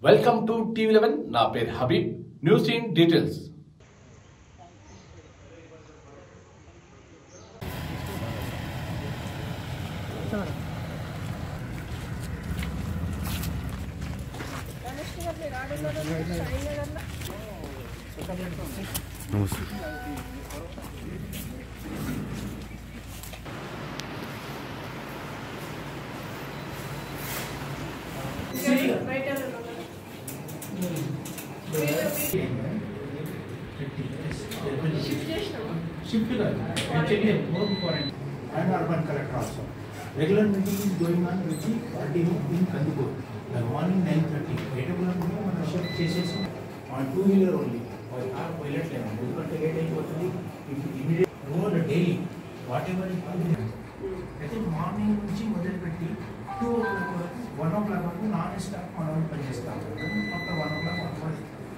Welcome to TV eleven నా పేరు Habib news in details Shift actually more important. And urban collector also. Regular meeting is going on with the RTO in Kandipur. The morning nine thirty, eight o'clock మనం shift చేసేసి on two wheeler only car pilot లేదు ఎందుకంటే late అయిపోతుంది immediate road daily whatever అయితే morning నుంచి మొదలుపెట్టి two o'clock వరకు one o'clock వరకు నాన్ స్టాప్ మనం పనిచేస్తాం అక్కడ వన్ ఓ క్లాక్ వన్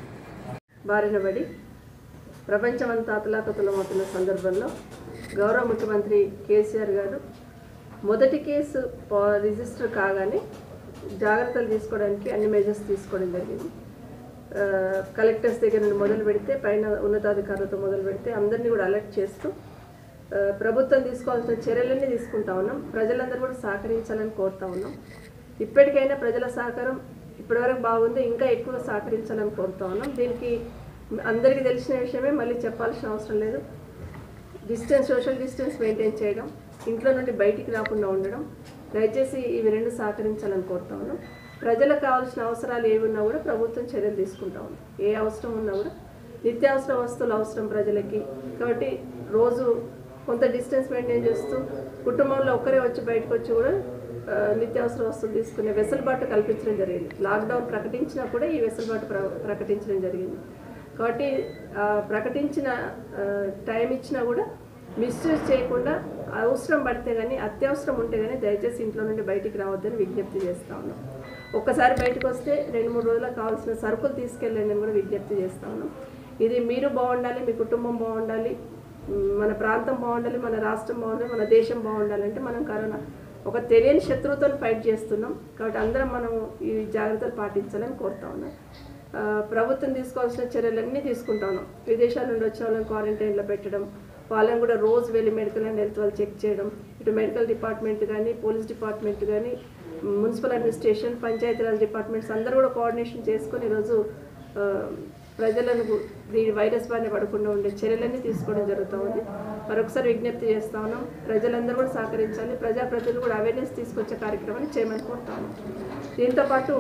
బారిన పడి ప్రపంచమంతా అతలాకుతలమవుతున్న సందర్భంలో గౌరవ ముఖ్యమంత్రి కేసీఆర్ గారు మొదటి కేసు పా- రిజిస్టర్ కాగానే జాగ్రత్తలు తీసుకోవడానికి అన్ని మెజర్స్ తీసుకోవడం జరిగింది ఆ, కలెక్టర్స్ దగ్గర నుండి మొదలు పెడితే పైన ఉన్నతాధికారులతో మొదలు పెడితే అందరినీ కూడా అలర్ట్ చేస్తూ ఆ, ప్రభుత్వం తీసుకోవాల్సిన చర్యలన్నీ తీసుకుంటా ఉన్నాం ప్రజలందరూ కూడా సహకరించాలని కోరుతా ఉన్నాం ఇప్పటికైనా ప్రజల సహకారం ఇప్పటివరకు బాగుంది ఇంకా ఎక్కువ సహకరించాలని కోరుతా ఉన్నాం దీనికి అందరికీ తెలిసిన విషయమే మళ్ళీ చెప్పాల్సిన అవసరం లేదు డిస్టెన్స్ సోషల్ డిస్టెన్స్ మెయింటైన్ చేయడం ఇంట్లో నుండి బయటికి రాకుండా ఉండడం దయచేసి ఇవి రెండు సహకరించాలని కోరుతా ఉన్నాం ప్రజలకు కావాల్సిన అవసరాలు ఏవి ఉన్నా కూడా ప్రభుత్వం చర్యలు తీసుకుంటా ఉంది ఏ అవసరం ఉన్నా కూడా నిత్యావసర వస్తువులు అవసరం ప్రజలకి కాబట్టి రోజు కొంత డిస్టెన్స్ మెయింటైన్ చేస్తూ కుటుంబంలో ఒక్కరే వచ్చి బయటకు వచ్చి కూడా ఆ, నిత్యావసర వస్తువులు తీసుకునే వెసులుబాటు కల్పించడం జరిగింది లాక్డౌన్ ప్రకటించినా కూడా ఈ వెసులుబాటు ప్ర ప్రకటించడం జరిగింది కాబట్టి ఆ, ప్రకటించిన ఆ, టైం ఇచ్చినా కూడా మిస్యూజ్ చేయకుండా అవసరం పడితే కానీ అత్యవసరం ఉంటే కానీ దయచేసి ఇంట్లో నుండి బయటికి రావద్దని విజ్ఞప్తి చేస్తా ఉన్నాం ఒక్కసారి బయటకు వస్తే రెండు మూడు రోజులకు కావాల్సిన సరుకులు తీసుకెళ్ళండి అని కూడా విజ్ఞప్తి చేస్తా ఉన్నాం ఇది మీరు బాగుండాలి మీ కుటుంబం బాగుండాలి మ్, మన ప్రాంతం బాగుండాలి మన రాష్ట్రం బాగుండాలి మన దేశం బాగుండాలంటే మనం కరోనా ఒక తెలియని శత్రువుతో ఫైట్ చేస్తున్నాం కాబట్టి అందరం మనం ఈ జాగ్రత్తలు పాటించాలని కోరుతా ఉన్నాం ఆ, ప్రభుత్వం తీసుకోవాల్సిన చర్యలన్నీ తీసుకుంటా ఉన్నాం విదేశాల నుండి వచ్చిన వాళ్ళని క్వారంటైన్లో పెట్టడం వాళ్ళని కూడా రోజు వెళ్ళి మెడికల్ అండ్ హెల్త్ వాళ్ళు చెక్ చేయడం ఇటు మెడికల్ డిపార్ట్మెంట్ కానీ పోలీస్ డిపార్ట్మెంట్ కానీ మున్సిపల్ అడ్మినిస్ట్రేషన్ పంచాయతీరాజ్ డిపార్ట్మెంట్స్ అందరూ కూడా కోఆర్డినేషన్ చేసుకొని ఈరోజు ఆ, ప్రజలను గు- దీని వైరస్ బారిన పడకుండా ఉండే చర్యలన్నీ తీసుకోవడం జరుగుతూ ఉంది మరొకసారి విజ్ఞప్తి చేస్తా ఉన్నాం ప్రజలందరూ కూడా సహకరించాలి ప్రజాప్రతినిధులు కూడా అవేర్నెస్ తీసుకొచ్చే కార్యక్రమాన్ని చేయమని కోరుతా ఉన్నాం దీంతోపాటు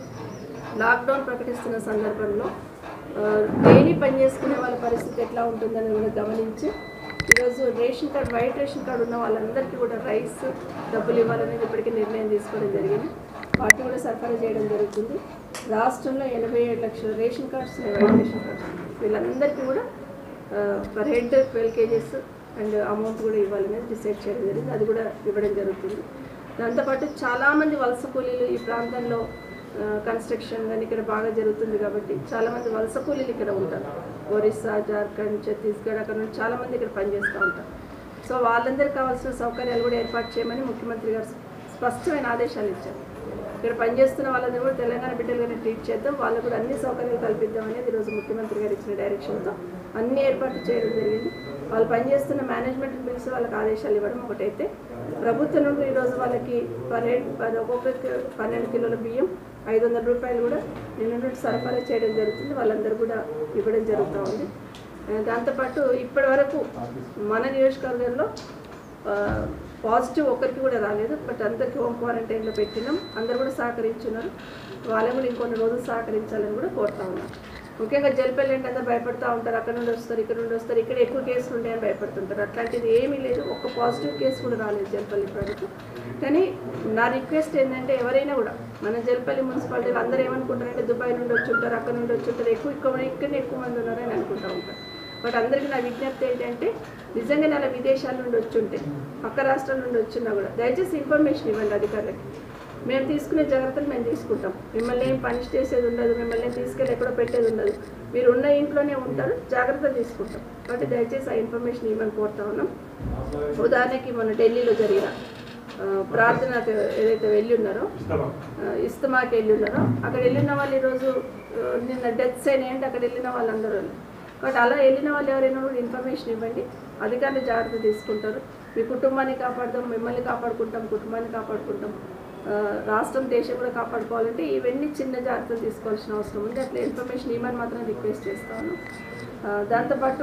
లాక్డౌన్ ప్రకటిస్తున్న సందర్భంలో ఆ, డైలీ పని చేసుకునే వాళ్ళ పరిస్థితి ఎట్లా ఉంటుందని కూడా గమనించి ఈరోజు ration card white ration card ఉన్న వాళ్ళందరికీ కూడా రైస్ డబ్బులు ఇవ్వాలనేది ఇప్పటికీ నిర్ణయం తీసుకోవడం జరిగింది వాటిని కూడా సరఫరా చేయడం జరుగుతుంది రాష్ట్రంలో ఎనభై ఏడు లక్షల రేషన్ కార్డ్స్ ఉన్నాయి వైట్ రేషన్ కార్డ్స్ వీళ్ళందరికీ కూడా per head twelve kgs and amount కూడా ఇవ్వాలనేది డిసైడ్ చేయడం జరిగింది అది కూడా ఇవ్వడం జరుగుతుంది దాంతోపాటు చాలామంది వలస కూలీలు ఈ ప్రాంతంలో కన్స్ట్రక్షన్ కానీ ఇక్కడ బాగా జరుగుతుంది కాబట్టి చాలామంది వలస కూలీలు ఇక్కడ ఉంటారు ఒరిస్సా జార్ఖండ్ ఛత్తీస్గఢ్ అక్కడ నుంచి చాలామంది ఇక్కడ పనిచేస్తూ ఉంటారు సో వాళ్ళందరికీ కావాల్సిన సౌకర్యాలు కూడా ఏర్పాటు చేయమని ముఖ్యమంత్రి గారు స్పష్టమైన ఆదేశాలు ఇచ్చారు ఇక్కడ పనిచేస్తున్న వాళ్ళని కూడా తెలంగాణ బిడ్డలుగానే ట్రీట్ చేద్దాం వాళ్ళకు కూడా అన్ని సౌకర్యాలు కల్పిద్దాం అనేది ఈరోజు ముఖ్యమంత్రి గారు ఇచ్చిన డైరెక్షన్తో అన్ని ఏర్పాట్లు చేయడం జరిగింది వాళ్ళు పనిచేస్తున్న మేనేజ్మెంట్ పిలిచి వాళ్ళకి ఆదేశాలు ఇవ్వడం ఒకటైతే ప్రభుత్వం నుండి ఈరోజు వాళ్ళకి పర్ హెడ్ పర్ ఒక్కొక్కరికి పన్నెండు కిలోల బియ్యం ఐదు వందల రూపాయలు కూడా నిన్న నుండి సరఫరా చేయడం జరుగుతుంది వాళ్ళందరూ కూడా ఇవ్వడం జరుగుతూ ఉంది ఆ, దాంతోపాటు ఇప్పటి వరకు మన నియోజకవర్గంలో ఆ, పాజిటివ్ ఒక్కరికి కూడా రాలేదు బట్ అందరికీ హోమ్ క్వారంటైన్లో పెట్టినాం అందరు కూడా సహకరించున్నారు వాళ్ళని కూడా ఇంకొన్ని రోజులు సహకరించాలని కూడా కోరుతా ఉన్నాం ముఖ్యంగా జల్పల్లి అంటే అందరు భయపడుతూ ఉంటారు అక్కడ నుండి వస్తారు ఇక్కడ నుండి వస్తారు ఇక్కడ ఎక్కువ కేసులు ఉంటాయని భయపడుతుంటారు అట్లాంటిది ఏమీ లేదు ఒక్క పాజిటివ్ కేసు కూడా రాలేదు జల్పల్లి ఇప్పటివరకు కానీ నా రిక్వెస్ట్ ఏంటంటే ఎవరైనా కూడా మన జల్పల్లి మున్సిపాలిటీలో అందరూ ఏమనుకుంటారంటే దుబాయ్ నుండి వచ్చి ఉంటారు అక్కడ నుండి వచ్చి ఉంటారు ఎక్కువ ఎక్కువ ఇక్కడనే ఎక్కువ మంది ఉన్నారని అనుకుంటూ ఉంటారు బట్ అందరికీ నా విజ్ఞప్తి ఏంటంటే నిజంగా నెల విదేశాల నుండి వచ్చి ఉంటే పక్క రాష్ట్రాల నుండి వచ్చినా కూడా దయచేసి ఇన్ఫర్మేషన్ ఇవ్వండి అధికారులకి మేము తీసుకునే జాగ్రత్తలు మేము తీసుకుంటాం మిమ్మల్ని ఏం పనిష్ చేసేది ఉండదు మిమ్మల్ని ఏం తీసుకెళ్ళి ఎక్కడో పెట్టేది ఉండదు మీరు ఉన్న ఇంట్లోనే ఉంటారు జాగ్రత్తలు తీసుకుంటాం కాబట్టి దయచేసి ఆ ఇన్ఫర్మేషన్ ఇవ్వమని కోరుతా ఉన్నాం ఉదాహరణకి మన ఢిల్లీలో జరిగిన ఆ, ప్రార్థనకు ఏదైతే వెళ్ళి ఉన్నారో ఆ, ఇస్తమాకి వెళ్ళి ఉన్నారో అక్కడ వెళ్ళిన వాళ్ళు ఈరోజు ఆ, నిన్న డెత్స్ అయినాయంటే అక్కడ వెళ్ళిన వాళ్ళందరూ కాబట్టి అలా వెళ్ళిన వాళ్ళు ఎవరైనా కూడా ఇన్ఫర్మేషన్ ఇవ్వండి అధికారులు జాగ్రత్త తీసుకుంటారు మీ కుటుంబాన్ని కాపాడుతాం మిమ్మల్ని కాపాడుకుంటాం కుటుంబాన్ని కాపాడుకుంటాం ఆ, రాష్ట్రం దేశం కూడా కాపాడుకోవాలంటే ఇవన్నీ చిన్న జాగ్రత్తలు తీసుకోవాల్సిన అవసరం ఉంది అట్లా ఇన్ఫర్మేషన్ ఇవ్వని మాత్రం రిక్వెస్ట్ చేస్తాను ఆ, దాంతోపాటు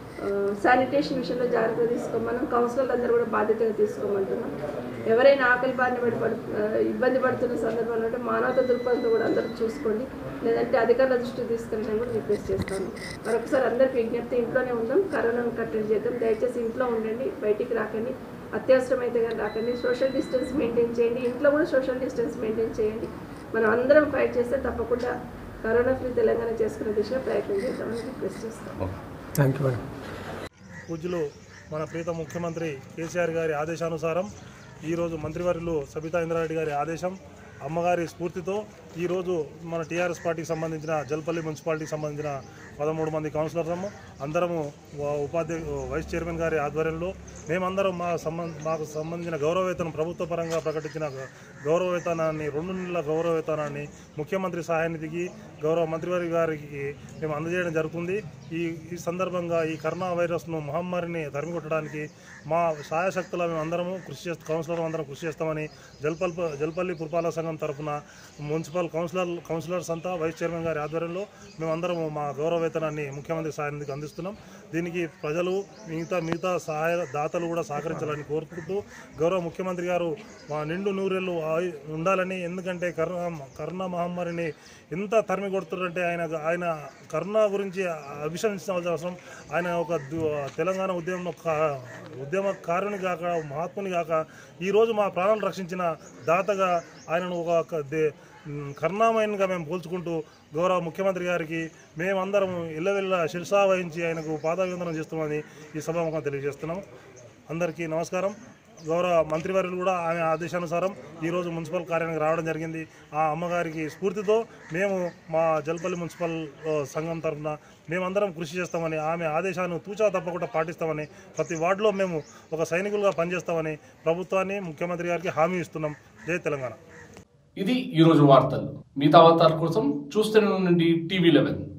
శానిటేషన్ విషయంలో జాగ్రత్త తీసుకోమని కౌన్సిలర్లు అందరూ కూడా బాధ్యతగా తీసుకోమంటున్నాం ఎవరైనా ఆకలి బారిన పడి పడు ఆ, ఇబ్బంది పడుతున్న సందర్భంలో అంటే మానవత దృక్పథంతో కూడా అందరూ చూసుకోండి లేదంటే అధికారుల దృష్టికి తీసుకెళ్ళని కూడా రిక్వెస్ట్ చేస్తాను మరొకసారి అందరికీ విజ్ఞప్తి ఇంట్లోనే ఉందాం కరోనాను కట్టడి చేద్దాం దయచేసి ఇంట్లో ఉండండి బయటికి రాకండి అత్యవసరమైతే కానీ రాకండి సోషల్ డిస్టెన్స్ మెయింటైన్ చేయండి ఇంట్లో కూడా సోషల్ డిస్టెన్స్ మెయింటైన్ చేయండి మనం అందరం ఫైట్ చేస్తే తప్పకుండా కరోనా ఫ్రీ తెలంగాణ చేసుకునే దిశగా ప్రయత్నం చేద్దామని రిక్వెస్ట్ చేస్తాం థ్యాంక్ యూ మేడం పూజ్యులు మన ప్రీత ముఖ్యమంత్రి కేసీఆర్ గారి ఆదేశానుసారం ఈరోజు మంత్రివర్యులు సబితా ఇంద్రారెడ్డి గారి ఆదేశం అమ్మగారి స్ఫూర్తితో ఈరోజు మన టీఆర్ఎస్ పార్టీకి సంబంధించిన జల్పల్లి మున్సిపాలిటీకి సంబంధించిన పదమూడు మంది కౌన్సిలర్లము అందరము వ- ఉపాధ్యక్ష వైస్ చైర్మన్ గారి ఆధ్వర్యంలో మేమందరం మా సంబంధ మాకు సంబంధించిన గౌరవ వేతనం ప్రభుత్వ పరంగా ప్రకటించిన గ- గౌరవ వేతనాన్ని రెండు నెలల గౌరవ వేతనాన్ని ముఖ్యమంత్రి సహాయనిధికి గౌరవ మంత్రివర్గ గారికి మేము అందజేయడం జరుగుతుంది ఈ ఈ సందర్భంగా ఈ కరోనా వైరస్ను మహమ్మారిని తరిమికొట్టడానికి మా సాయశక్తుల మేము అందరము కృషి చేస్తూ కౌన్సిలర్ అందరం కృషి చేస్తామని జల్పల్ జల్పల్లి పురపాలక సంఘం తరఫున మున్సిపల్ కౌన్సిలర్ కౌన్సిలర్స్ అంతా వైస్ చైర్మన్ గారి ఆధ్వర్యంలో మేమందరము మా గౌరవ వేతనాన్ని ముఖ్యమంత్రి సహాయానికి అందిస్తున్నాం దీనికి ప్రజలు మిగతా మిగతా సహాయ దాతలు కూడా సహకరించాలని కోరుకుంటూ గౌరవ ముఖ్యమంత్రి గారు మా నిండు నూరేళ్ళు ఆయు- ఉండాలని ఎందుకంటే కరోనా కరోనా మహమ్మారిని ఎంత తరిమి కొడుతున్నారంటే ఆయన ఆయన కరోనా గురించి అభిశంసించవలసిన అవసరం ఆయన ఒక దు- తెలంగాణ ఉద్యమం కా- ఉద్యమకారుని కాక మహాత్ముని కాక ఈరోజు మా ప్రాణాలు రక్షించిన దాతగా ఆయనను ఒక ఒక దే- మ్, కరుణామయునిగా మేము పోల్చుకుంటూ గౌరవ ముఖ్యమంత్రి గారికి మేమందరం ఇళ్ళవెళ్ళ శిరసా వహించి ఆయనకు పాదాభివందనం చేస్తున్నామని ఈ సభాముఖం తెలియజేస్తున్నాం అందరికీ నమస్కారం గౌరవ మంత్రివర్యులు కూడా ఆమె ఆదేశానుసారం ఈరోజు మున్సిపల్ కార్యాలయానికి రావడం జరిగింది ఆ అమ్మగారికి స్ఫూర్తితో మేము మా జల్పల్లి మున్సిపల్ ఆ, సంఘం తరఫున మేమందరం కృషి చేస్తామని ఆమె ఆదేశాన్ని తూచా తప్పకుండా పాటిస్తామని ప్రతి వార్డులో మేము ఒక సైనికులుగా పనిచేస్తామని ప్రభుత్వాన్ని ముఖ్యమంత్రి గారికి హామీ ఇస్తున్నాం జై తెలంగాణ ఇది ఈరోజు వార్తలు మిగతా వార్తల కోసం చూస్తూనే ఉండండి టీవీ లెవెన్